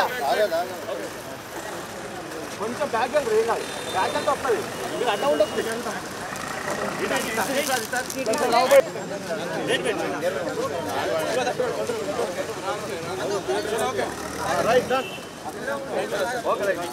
కొంచెం బ్యాక్ వెళ్ళి ఏం కాదు బ్యాక్ అంతా వస్తుంది మీరు అడ్డ ఉండదు రైట్ డన్ ఓకే రైట్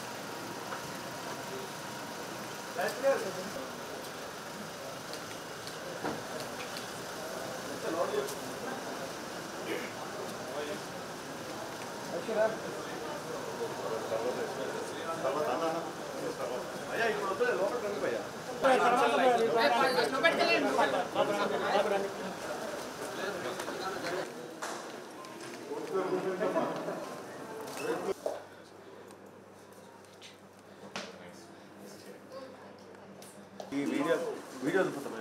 ఈ వీడియో వీడియో చూపుతాం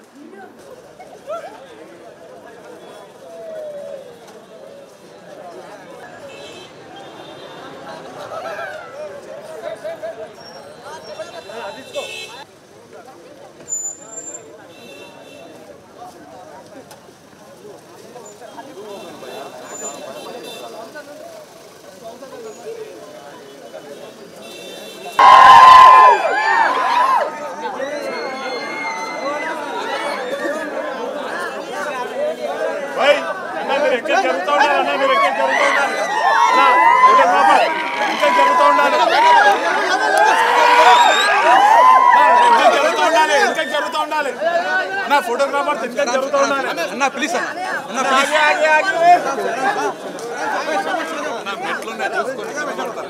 भाई అన్న మీరు ఎక్కడ జరుగుతూ ఉండాలి అన్న మీరు ఎక్కడ జరుగుతూ ఉండాలి అన్న ఫోటోగ్రాఫర్ ఇంకా జరుగుతూ ఉండాలి ఇంకా జరుగుతూ ఉండాలి ఇంకా జరుగుతూ ఉండాలి అన్న ఫోటోగ్రాఫర్ ఇంకా జరుగుతూ ఉండాలి అన్న ప్లీజ్ అన్న ఆగి ఆగి ఆగి మెట్లున్నాయి చూసుకొని నిలబడతారు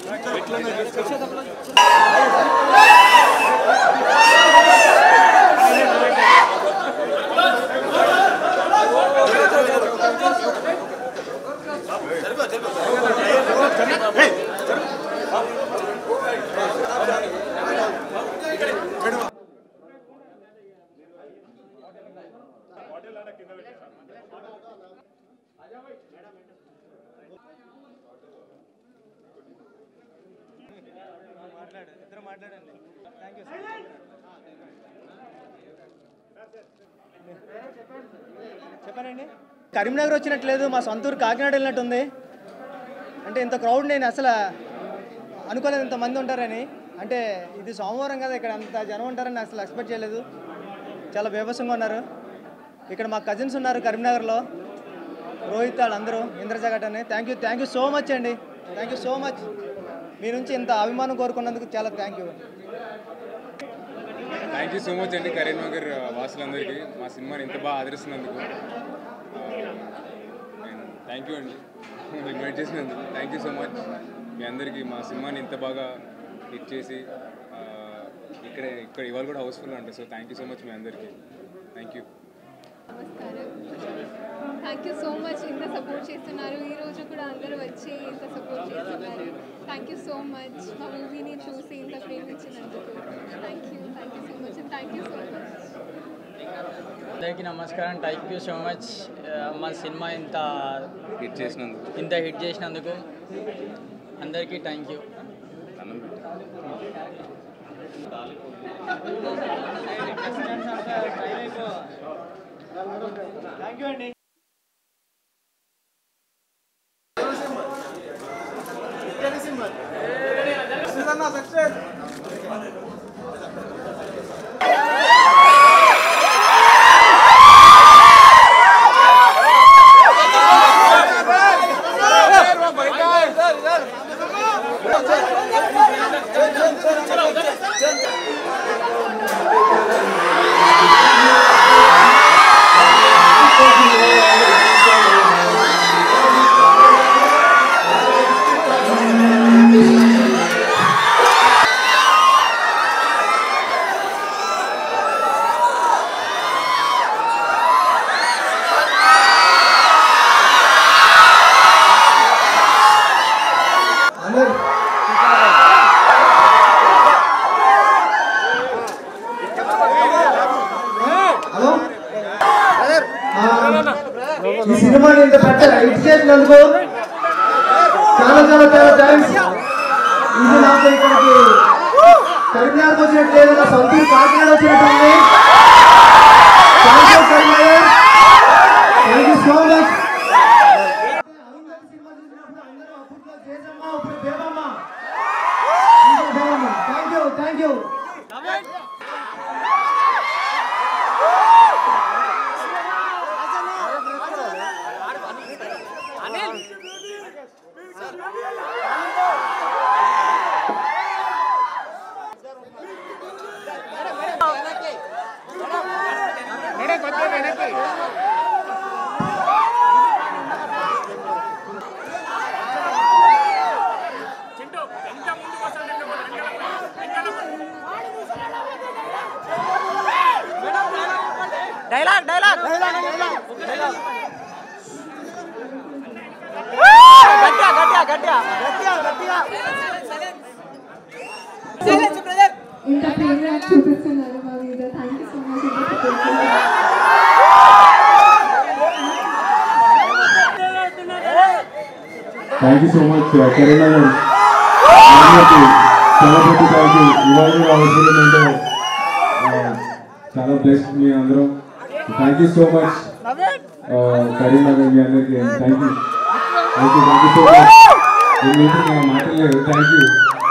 చెప్పానండి కరీంనగర్ వచ్చినట్లేదు మా సొంత ఊరు కాకినాడ వెళ్ళినట్టుంది అంటే ఇంత క్రౌడ్ నేను అసలు అనుకోలేదు ఇంతమంది ఉంటారని అంటే ఇది సోమవారం కదా ఇక్కడ అంత జనం ఉంటారని అసలు ఎక్స్పెక్ట్ చేయలేదు చాలా బీభత్సంగా ఉన్నారు ఇక్కడ మా కజిన్స్ ఉన్నారు కరీంనగర్లో రోహిత్ వాళ్ళందరూ ఇంద్రజగట్ అని thank you thank you so much అండి థ్యాంక్ యూ సో మచ్ మీ నుంచి ఇంత అభిమానం కోరుకున్నందుకు చాలా thank you thank you so much అండి కరీంనగర్ వాసులందరికీ మా సినిమాని ఇంత బాగా ఆదరిస్తున్నందుకు థ్యాంక్ యూ అండి ఇన్వైట్ చేసినందుకు థ్యాంక్ యూ సో మచ్ మీ అందరికీ మా సినిమాని ఇంత బాగా హిట్ చేసి ఆ, ఇక్కడ ఇక్కడ ఇవాళ కూడా హౌస్ఫుల్ ఉంటుంది so thank you so much మీ అందరికీ థ్యాంక్ యూ నమస్కారం థ్యాంక్ యూ సో మచ్ ఇంత సపోర్ట్ చేస్తున్నారు ఈ రోజు కూడా అందరూ వచ్చి ఇంత సపోర్ట్ చేస్తున్నారు థ్యాంక్ యూ సో మచ్ మా మూవీని చూసి ఇంత ప్రేమించినందుకు thank you thank you so much thank you so much అందరికీ నమస్కారం థ్యాంక్ యూ సో మచ్ మా సినిమా ఇంత హిట్ చేసినందుకు ఇంత హిట్ చేసినందుకు అందరికీ థ్యాంక్ యూ అన్నం పెట్టు. థ్యాంక్ యూ అండి ఈ సినిమాని ఇంత పెద్ద హిట్ చేసినందుకు చాలా చాలా చాలా థ్యాంక్స్ ఇది నాకు ఇక్కడికి కరీంనగర్ వచ్చినట్టు లేదు నా సొంత ఊరు కాకినాడ వచ్చినట్టుంది thank you Karimnagar thank you so much సినిమా చూసినప్పుడు అందరూ అప్పట్లో జేజమ్మ యూ డైలాగ్ డైలాగ్ గట్టిగా గట్టిగా గట్టిగా గట్టిగా గట్టిగా ఇంత ప్రేమ చూపిస్తున్నారు మా మీద థ్యాంక్ యూ సో మచ్ ఇంత support thank you so much Karimnagar celebrity thank you ఇవాళ అవసరం అంటే చాలా బ్లెస్ మీ అందరం thank you so much Karimnagar మీ అందరికీ thank you thank you thank you so much మీకు నా మాటలు లేవు థ్యాంక్ యూ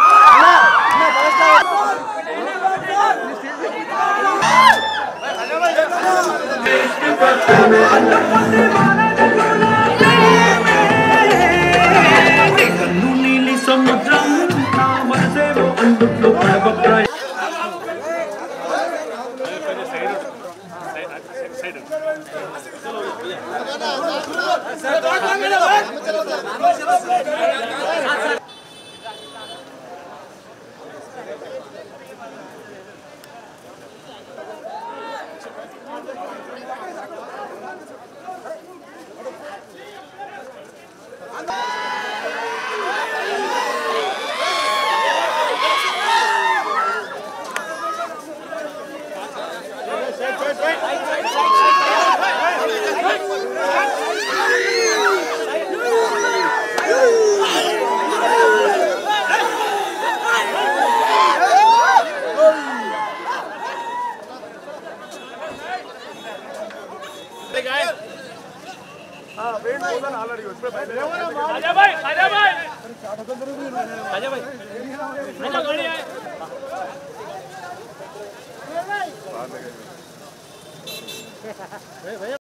అజయ్ భాయ్ అజయ్ భాయ్ అజయ్ భాయ్ అజయ్ భాయ్